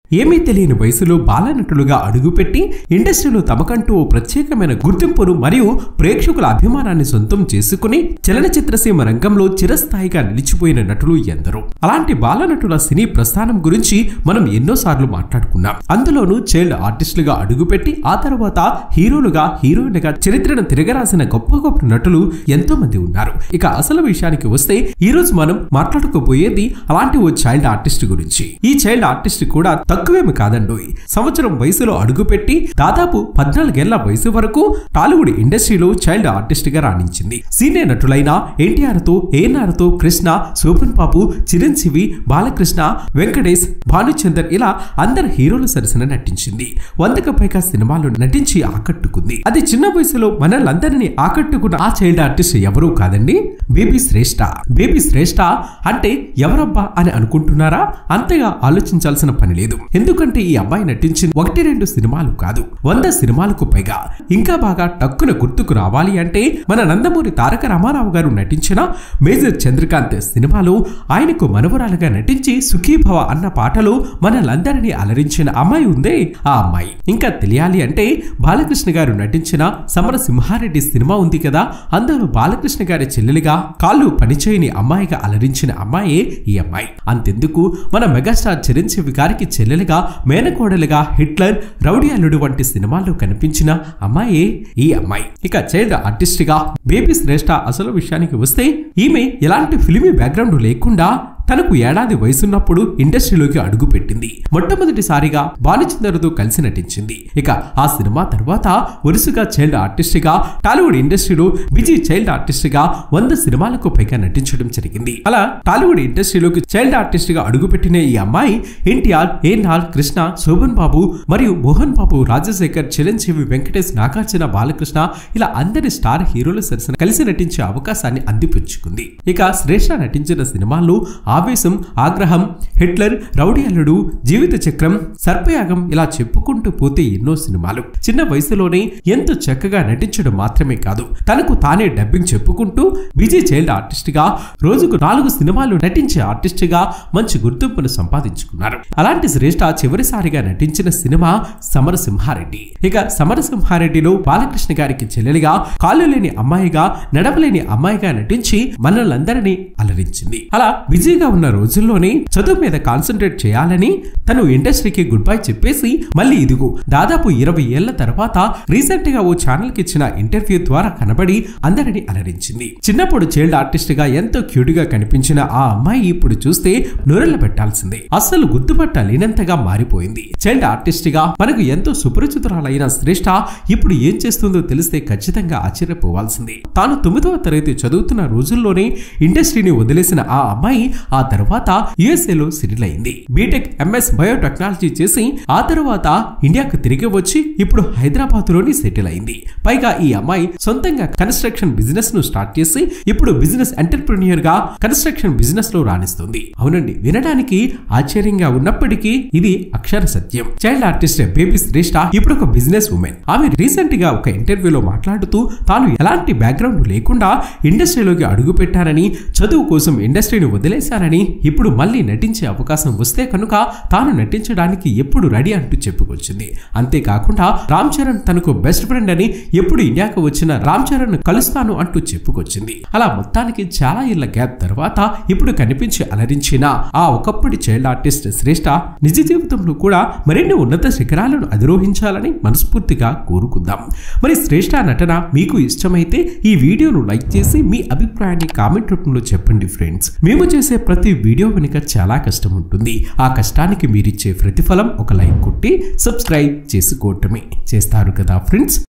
ఏమీ తెలియని వయసులో బాలనటులుగా అడుగుపెట్టి ఇండస్ట్రీలో తమకంటూ ఓ ప్రత్యేకమైన గుర్తింపును మరియు ప్రేక్షకుల అభిమానాన్ని సొంతం చేసుకుని చలనచిత్ర సీమ రంగంలో చిరస్థాయిగా నిలిచిపోయిన నటులు ఎందరో అలాంటి బాలనటుల సినీ ప్రస్థానం గురించి మనం ఎన్నోసార్లు మాట్లాడుకున్నాం అందులోనూ చైల్డ్ ఆర్టిస్టులుగా అడుగుపెట్టి ఆ తర్వాత హీరోలుగా హీరోయిన్గా చరిత్రను తిరగరాసిన గొప్ప గొప్ప నటులు ఎంతో మంది ఉన్నారు ఇక అసలు విషయానికి వస్తే ఈ రోజు మనం మాట్లాడుకోబోయేది అలాంటి ఓ చైల్డ్ ఆర్టిస్ట్ గురించి ఈ చైల్డ్ ఆర్టిస్ట్ కూడా తక్కువేమి కాదండోయ్ సంవత్సరం వయసులో అడుగుపెట్టి దాదాపు పద్నాలుగేళ్ల వయసు వరకు టాలీవుడ్ ఇండస్ట్రీలో చైల్డ్ ఆర్టిస్ట్ గా రాణించింది సీనియర్ నటులైన ఎన్టీఆర్ తో ఏఎన్ఆర్ తో కృష్ణ శోభన్ బాబు చిరంజీవి బాలకృష్ణ వెంకటేష్ భానుచందర్ ఇలా అందరు హీరోల సరసన నటించింది వందకు పైగా సినిమాల్లో నటించి ఆకట్టుకుంది అది చిన్న వయసులో మనల్లందరినీ ఆకట్టుకున్న ఆ చైల్డ్ ఆర్టిస్ట్ ఎవరూ కాదండి బేబీ శ్రేష్ఠ బేబీ శ్రేష్ఠ అంటే ఎవరబ్బా అని అనుకుంటున్నారా అంతగా ఆలోచించాల్సిన పని లేదు ఎందుకంటే ఈ అబ్బాయి నటించింది ఒకటి రెండు సినిమాలు కాదు వంద సినిమాలకు పైగా ఇంకా బాగా టక్కున గుర్తుకు రావాలి అంటే మన నందమూరి తారక రామారావు గారు నటించిన మేజర్ చంద్రకాంత్ సినిమాలో ఆయనకు మనవరాలుగా నటించి సుఖీభవ అన్న పాటలో మనలందరినీ అలరించిన అమ్మాయి ఉందే ఆ అమ్మాయి ఇంకా తెలియాలి అంటే బాలకృష్ణ గారు నటించిన సమర సింహారెడ్డి సినిమా ఉంది కదా అందులో బాలకృష్ణ గారి చెల్లెలిగా కాళ్ళు పనిచేయని అమ్మాయిగా అలరించిన అమ్మాయే ఈ అమ్మాయి అంతెందుకు మన మెగాస్టార్ చిరంజీవి గారికి చెల్లెలుగా మేనకోడలుగా హిట్లర్ రౌడీ అల్లుడు వంటి సినిమాల్లో కనిపించిన అమ్మాయే ఈ అమ్మాయి ఇక చైల్డ్ ఆర్టిస్ట్ గా బేబీ శ్రేష్ఠ అసలు విషయానికి వస్తే ఈమె ఎలాంటి ఫిలిమీ బ్యాక్గ్రౌండ్ లేకుండా తనకు ఏడాది వయసున్నప్పుడు ఇండస్ట్రీలోకి అడుగుపెట్టింది మొట్టమొదటిసారిగా బాలచందర్తో కలిసి నటించింది ఇక ఆ సినిమా తర్వాత వరుసగా చైల్డ్ ఆర్టిస్ట్ గా టాలీవుడ్ ఇండస్ట్రీలో బిజీ చైల్డ్ ఆర్టిస్ట్ గా వంద సినిమాలకు పైగా నటించడం జరిగింది అలా టాలీవుడ్ ఇండస్ట్రీలోకి చైల్డ్ ఆర్టిస్ట్ గా అడుగుపెట్టిన ఈ అమ్మాయి ఎన్టీఆర్ ఏనాల్ కృష్ణ శోభన్ బాబు మరియు మోహన్ బాబు రాజశేఖర్ చిరంజీవి వెంకటేష్ నాగార్జున బాలకృష్ణ ఇలా అందరి స్టార్ హీరోల సరసన కలిసి నటించే అవకాశాన్ని అందిపుచ్చుకుంది ఇక శ్రేష్ఠ నటించిన సినిమాల్లో ఆవేశం ఆగ్రహం హిట్లర్ రౌడీ అల్లుడు జీవిత చక్రం సర్పయాగం ఇలా చెప్పుకుంటూ పోతే ఎన్నో సినిమాలు చిన్న వయసులోనే ఎంతో చక్కగా నటించడం మాత్రమే కాదు తనకు తానే డబ్బింగ్ చెప్పుకుంటూ బిజీ చైల్డ్ ఆర్టిస్ట్ గా రోజుకు నాలుగు సినిమాలు నటించే ఆర్టిస్ట్ గా మంచి గుర్తింపును సంపాదించుకున్నారు అలాంటి శ్రేష్ఠ చివరిసారిగా నటించిన సినిమా సమరసింహారెడ్డి ఇక సమరసింహారెడ్డిలో బాలకృష్ణ గారికి చెల్లెలిగా కాళ్ళు లేని అమ్మాయిగా నడవలేని అమ్మాయిగా నటించి మనల్లందరినీ అలరించింది అలా బిజీగా ఉన్న రోజుల్లోనే చదువు మీద కాన్సన్ట్రేట్ చేయాలని తను ఇండస్ట్రీకి గుడ్ బై చెప్పేసి మళ్ళీ ఇదిగో దాదాపు ఇరవై ఏళ్ల తర్వాత రీసెంట్ గా ఓ ఛానల్ కి ఇచ్చిన ఇంటర్వ్యూ ద్వారా కనబడి అందరిని అలరించింది చిన్నప్పుడు చైల్డ్ ఆర్టిస్ట్ గా ఎంతో క్యూట్ గా కనిపించిన ఆ అమ్మాయి ఇప్పుడు చూస్తే నూరెళ్ళ పెట్టాల్సిందే అస్సలు గుర్తుపట్టలేనంతగా మారిపోయింది చైల్డ్ ఆర్టిస్ట్ గా మనకు ఎంతో సుపరిచితురాలైన శ్రేష్ఠ ఇప్పుడు ఏం చేస్తుందో తెలిస్తే ఖచ్చితంగా ఆశ్చర్యపోవాల్సిందే తాను తొమ్మిదవ తరగతి చదువుతున్న రోజుల్లోనే ఇండస్ట్రీని వదిలేసిన ఆ అమ్మాయి ఆ తర్వాత యుఎస్ఏలో సెటిల్ అయింది బీటెక్ ఎంఎస్ బయోటెక్నాలజీ చేసి ఆ తర్వాత ఇండియాకు తిరిగి వచ్చి ఇప్పుడు హైదరాబాద్ లోని సెటిల్ అయింది పైగా ఈ అమ్మాయి సొంతంగా కన్స్ట్రక్షన్ బిజినెస్ ను స్టార్ట్ చేసి ఇప్పుడు బిజినెస్ ఎంటర్ప్రినియర్ గా కన్స్ట్రక్షన్ బిజినెస్ లో రాణిస్తుంది అవునండి వినడానికి ఆశ్చర్యంగా ఉన్నప్పటికీ ఇది అక్షర సత్యం చైల్డ్ ఆర్టిస్ట్ బేబీ శ్రేష్ఠ ఇప్పుడు ఒక బిజినెస్ ఉమెన్ ఆమె రీసెంట్ గా ఒక ఇంటర్వ్యూలో మాట్లాడుతూ తాను ఎలాంటి బ్యాక్గ్రౌండ్ లేకుండా ఇండస్ట్రీలోకి అడుగు పెట్టానని చదువు కోసం ఇండస్ట్రీని వదిలేశానని ఇప్పుడు మళ్ళీ నటించే అవకాశం వస్తే కనుక తాను నటించడానికి ఎప్పుడు రెడీ అంటూ చెప్పుకొచ్చింది అంతేకాకుండా రామ్ చరణ్ తనకు బెస్ట్ ఫ్రెండ్ అని ఎప్పుడు ఇండియాకు వచ్చిన రామ్ చరణ్ కలుస్తాను అంటూ చెప్పుకొచ్చింది అలా మొత్తానికి చాలా ఏళ్ల గ్యాప్ తర్వాత ఇప్పుడు కనిపించి అలరించిన ఆ ఒకప్పటి చైల్డ్ ఆర్టిస్ట్ శ్రేష్ఠ నిజ జీవితంలో కూడా మరిన్ని ఉన్నత శిఖరాలను అధిరోహించాలని మనస్ఫూర్తిగా కోరుకుందాం మరి శ్రేష్ఠ నటన మీకు ఇష్టమైతే ఈ వీడియోను లైక్ చేసి మీ అభిప్రాయాన్ని కామెంట్ రూపంలో చెప్పండి ఫ్రెండ్స్ మేము చేసే ప్రతి వీడియో వెనుక చాలా కష్టం ఉంటుంది ఆ కష్టానికి మీరిచ్చే ప్రతిఫలం ఒక లైక్ కొట్టి సబ్స్క్రైబ్ చేసుకోవటమే చేస్తారు కదా ఫ్రెండ్స్